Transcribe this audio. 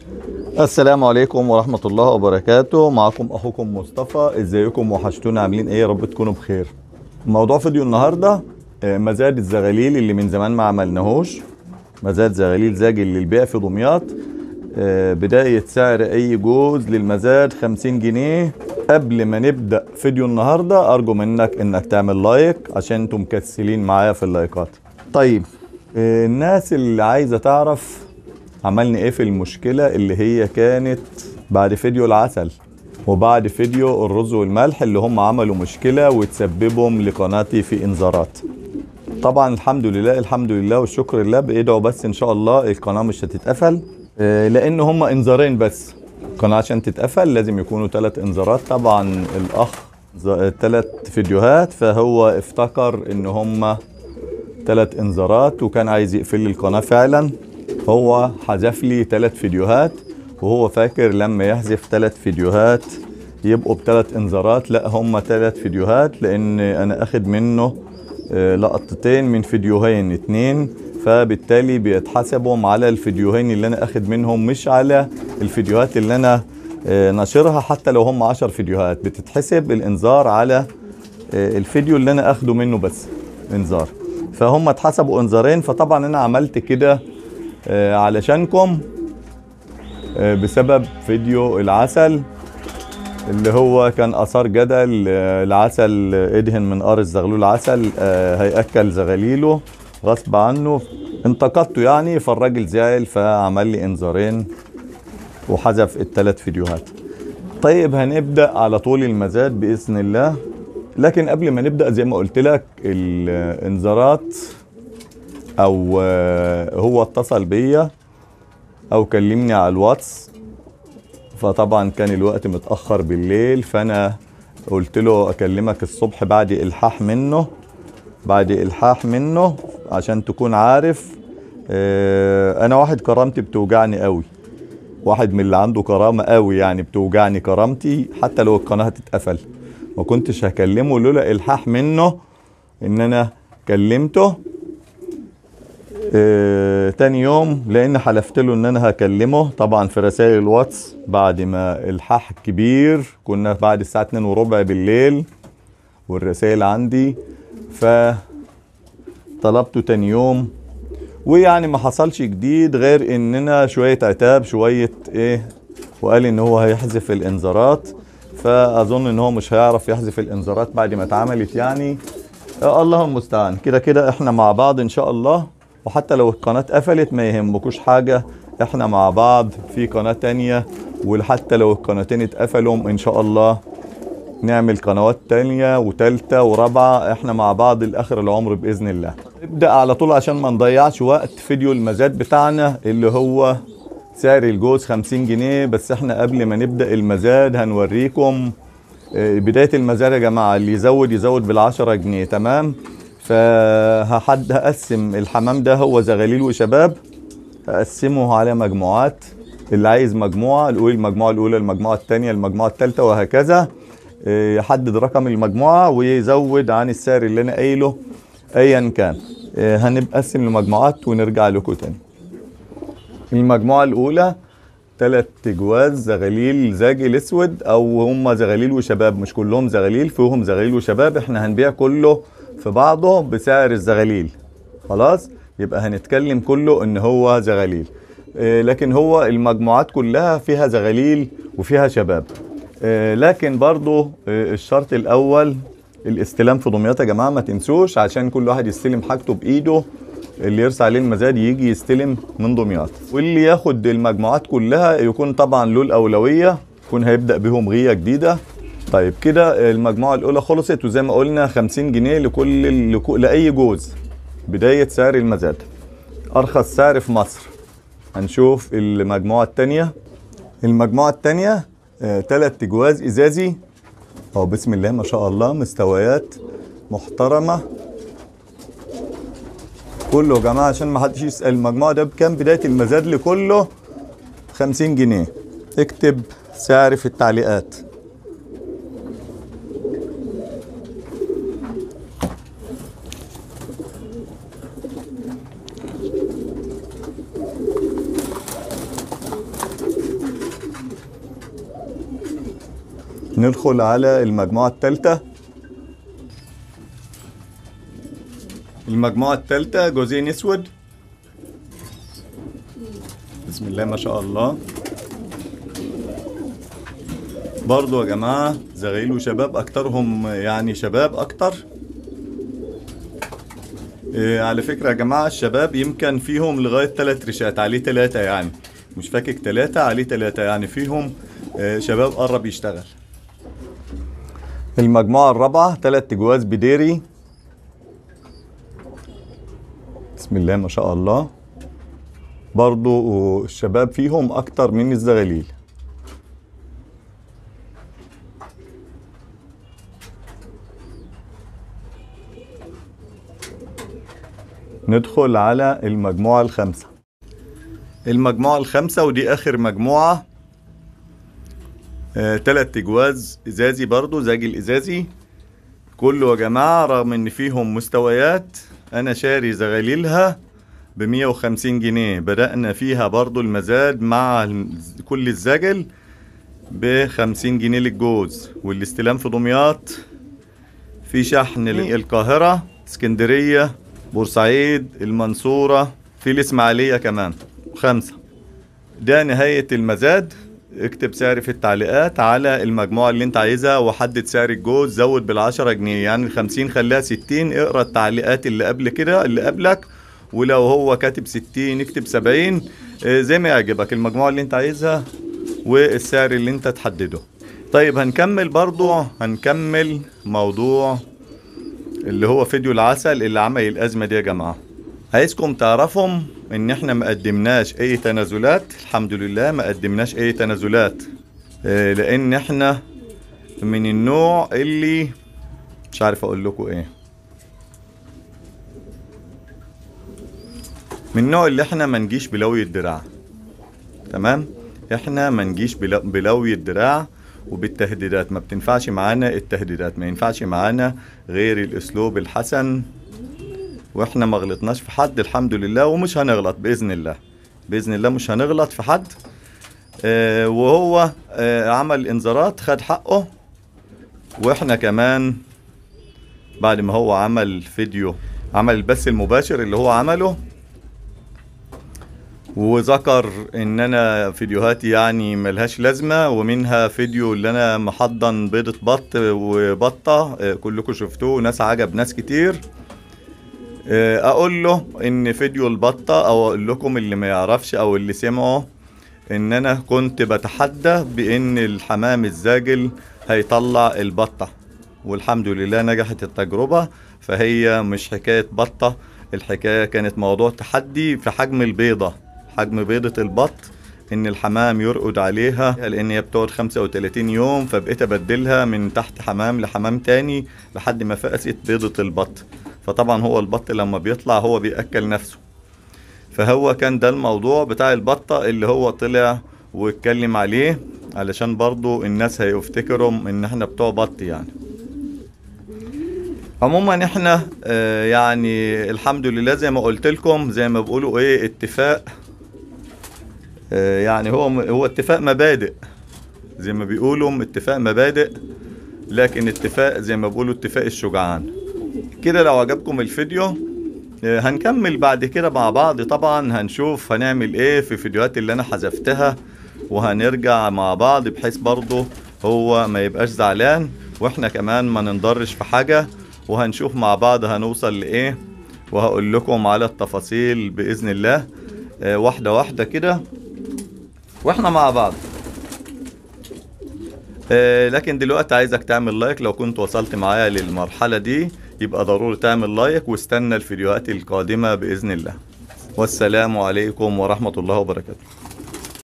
السلام عليكم ورحمة الله وبركاته معكم أخوكم مصطفى ازيكم وحشتونا عاملين ايه يا رب تكونوا بخير موضوع فيديو النهاردة آه، مزاد الزغاليل اللي من زمان ما عملناهوش مزاد زغاليل زاجل للبيع في دمياط آه، بداية سعر أي جوز للمزاد 50 جنيه قبل ما نبدأ فيديو النهاردة أرجو منك إنك تعمل لايك عشان انتم مكسلين معايا في اللايكات طيب آه، الناس اللي عايزة تعرف عملنا ايه في المشكلة اللي هي كانت بعد فيديو العسل وبعد فيديو الرز والملح اللي هم عملوا مشكلة وتسببهم لقناتي في انذارات طبعا الحمد لله الحمد لله والشكر لله بادعوا بس ان شاء الله القناة مش هتتقفل آه، لان هم انذارين بس القناة عشان تتقفل لازم يكونوا ثلاث انذارات طبعا الاخ ثلاث فيديوهات فهو افتكر ان هم ثلاث انذارات وكان عايز يقفل لي القناه فعلا هو حذف لي ثلاث فيديوهات وهو فاكر لما يحذف ثلاث فيديوهات يبقوا بثلاث انذارات لا هم ثلاث فيديوهات لان انا اخد منه آه، لقطتين من فيديوهين اتنين فبالتالي بيتحسبهم على الفيديوهين اللي انا اخد منهم مش على الفيديوهات اللي انا آه، ناشرها حتى لو هم عشر فيديوهات بتتحسب الانذار على آه، الفيديو اللي انا اخده منه بس انذار فهم اتحسبوا انذارين فطبعا انا عملت كده آه، علشانكم آه، بسبب فيديو العسل اللي هو كان اثار جدل آه، العسل ادهن من قار الزغلول عسل آه، هياكل زغاليله غصب عنه انتقدته يعني فالراجل زعل فعمل لي انذارين وحذف الثلاث فيديوهات طيب هنبدا على طول المزاد باذن الله لكن قبل ما نبدا زي ما قلت لك الانذارات او آه، هو اتصل بيا او كلمني على الواتس فطبعا كان الوقت متاخر بالليل فانا قلت له اكلمك الصبح بعد الحاح منه بعد الحاح منه عشان تكون عارف آه، انا واحد كرامتي بتوجعني قوي واحد من اللي عنده كرامه قوي يعني بتوجعني كرامتي حتى لو القناه هتتقفل ما كنتش هكلمه لولا الحاح منه ان انا كلمته آه، تاني يوم لان حلفت له ان انا هكلمه طبعا في رسائل الواتس بعد ما الحاح كبير كنا بعد الساعه 2 وربع بالليل والرسائل عندي فطلبته تاني يوم ويعني ما حصلش جديد غير اننا شويه عتاب شويه ايه وقال ان هو هيحذف الانذارات فاظن ان هو مش هيعرف يحذف الانذارات بعد ما اتعملت يعني آه، الله المستعان كده كده احنا مع بعض ان شاء الله وحتى لو القناة اتقفلت ما يهمكوش حاجة احنا مع بعض في قناة تانية وحتى لو القناتين اتقفلوا ان شاء الله نعمل قنوات تانية وتالتة ورابعة احنا مع بعض لاخر العمر باذن الله نبدأ على طول عشان ما نضيعش وقت فيديو المزاد بتاعنا اللي هو سعر الجوز 50 جنيه بس احنا قبل ما نبدأ المزاد هنوريكم آه، بداية المزاد يا جماعة اللي يزود يزود بالعشرة جنيه تمام فهحد هقسم الحمام ده هو زغاليل وشباب هقسمه على مجموعات اللي عايز مجموعة نقول المجموعة الأولى المجموعة الثانية المجموعة الثالثة وهكذا إيه، يحدد رقم المجموعة ويزود عن السعر اللي أنا قايله أيا كان إيه، هنقسم لمجموعات ونرجع لكم تاني المجموعة الأولى تلات جواز زغاليل زاجل اسود او هم زغاليل وشباب مش كلهم زغاليل فيهم زغاليل وشباب احنا هنبيع كله في بعضه بسعر الزغاليل خلاص يبقى هنتكلم كله ان هو زغاليل آه، لكن هو المجموعات كلها فيها زغاليل وفيها شباب آه، لكن برضو آه، الشرط الاول الاستلام في دمياط يا جماعه ما تنسوش عشان كل واحد يستلم حاجته بايده اللي يرسى عليه المزاد يجي يستلم من دمياط واللي ياخد المجموعات كلها يكون طبعا له الاولويه يكون هيبدا بيهم غيه جديده طيب كده المجموعه الاولى خلصت وزي ما قلنا 50 جنيه لكل لكو- لاي جوز بدايه سعر المزاد ارخص سعر في مصر هنشوف المجموعه الثانيه المجموعه الثانيه ثلاث جواز ازازي اهو بسم الله ما شاء الله مستويات محترمه كله يا جماعه عشان ما حدش يسال المجموعه ده بكام بدايه المزاد لكله 50 جنيه اكتب سعر في التعليقات ندخل على المجموعة الثالثة المجموعة الثالثة جوزين اسود بسم الله ما شاء الله برضو يا جماعة زغيل وشباب أكترهم يعني شباب أكتر إيه على فكرة يا جماعة الشباب يمكن فيهم لغاية تلات رشات عليه تلاتة يعني مش فاكك تلاتة عليه تلاتة يعني فيهم إيه شباب قرب يشتغل المجموعة الرابعة تلات جواز بديري بسم الله ما شاء الله برضو الشباب فيهم أكتر من الزغاليل ندخل على المجموعة الخامسة المجموعة الخامسة ودي آخر مجموعة آه، تلات جواز إزازي برضو زاجي الإزازي كله يا جماعة رغم إن فيهم مستويات أنا شاري زغاليلها بمية وخمسين جنيه بدأنا فيها برضو المزاد مع الز- كل الزجل بخمسين جنيه للجوز والاستلام في دمياط في شحن للقاهرة اسكندرية بورسعيد المنصورة في الإسماعيلية كمان خمسة ده نهاية المزاد اكتب سعر في التعليقات على المجموعة اللي انت عايزها وحدد سعر الجوز زود بالعشرة جنيه يعني الخمسين خليها ستين اقرا التعليقات اللي قبل كده اللي قبلك ولو هو كاتب ستين اكتب سبعين اه، زي ما يعجبك المجموعة اللي انت عايزها والسعر اللي انت تحدده طيب هنكمل برضو هنكمل موضوع اللي هو فيديو العسل اللي عمل الأزمة دي يا جماعة عايزكم تعرفوا ان احنا ما قدمناش اي تنازلات الحمد لله ما قدمناش اي تنازلات آه، لان احنا من النوع اللي مش عارف اقول لكم ايه من النوع اللي احنا ما نجيش بلوي الدراع تمام احنا ما نجيش بلو- بلوي الدراع وبالتهديدات ما بتنفعش معانا التهديدات ما ينفعش معانا غير الاسلوب الحسن واحنا ما غلطناش في حد الحمد لله ومش هنغلط باذن الله باذن الله مش هنغلط في حد آه وهو آه عمل انذارات خد حقه واحنا كمان بعد ما هو عمل فيديو عمل البث المباشر اللي هو عمله وذكر ان انا فيديوهاتي يعني ملهاش لازمه ومنها فيديو اللي انا محضن بيضه بط وبطه آه، كلكم شفتوه ناس عجب ناس كتير آه، اقول له ان فيديو البطه او اقول لكم اللي ما يعرفش او اللي سمعه ان انا كنت بتحدى بان الحمام الزاجل هيطلع البطه والحمد لله نجحت التجربه فهي مش حكايه بطه الحكايه كانت موضوع تحدي في حجم البيضه حجم بيضه البط ان الحمام يرقد عليها لان هي بتقعد 35 يوم فبقيت ابدلها من تحت حمام لحمام تاني لحد ما فقست بيضه البط فطبعا هو البط لما بيطلع هو بياكل نفسه فهو كان ده الموضوع بتاع البطة اللي هو طلع واتكلم عليه علشان برضو الناس هيفتكروا ان احنا بتوع بط يعني عموما احنا آه، يعني الحمد لله زي ما قلت لكم زي ما بيقولوا ايه اتفاق آه، يعني هو هو اتفاق مبادئ زي ما بيقولوا اتفاق مبادئ لكن اتفاق زي ما بيقولوا اتفاق الشجعان كده لو عجبكم الفيديو آه، هنكمل بعد كده مع بعض طبعا هنشوف هنعمل ايه في فيديوهات اللي انا حذفتها وهنرجع مع بعض بحيث برضه هو ما يبقاش زعلان واحنا كمان ما ننضرش في حاجة وهنشوف مع بعض هنوصل لايه وهقول لكم على التفاصيل بإذن الله آه، واحدة واحدة كده واحنا مع بعض آه، لكن دلوقتي عايزك تعمل لايك لو كنت وصلت معايا للمرحلة دي يبقى ضروري تعمل لايك واستنى الفيديوهات القادمة بإذن الله والسلام عليكم ورحمة الله وبركاته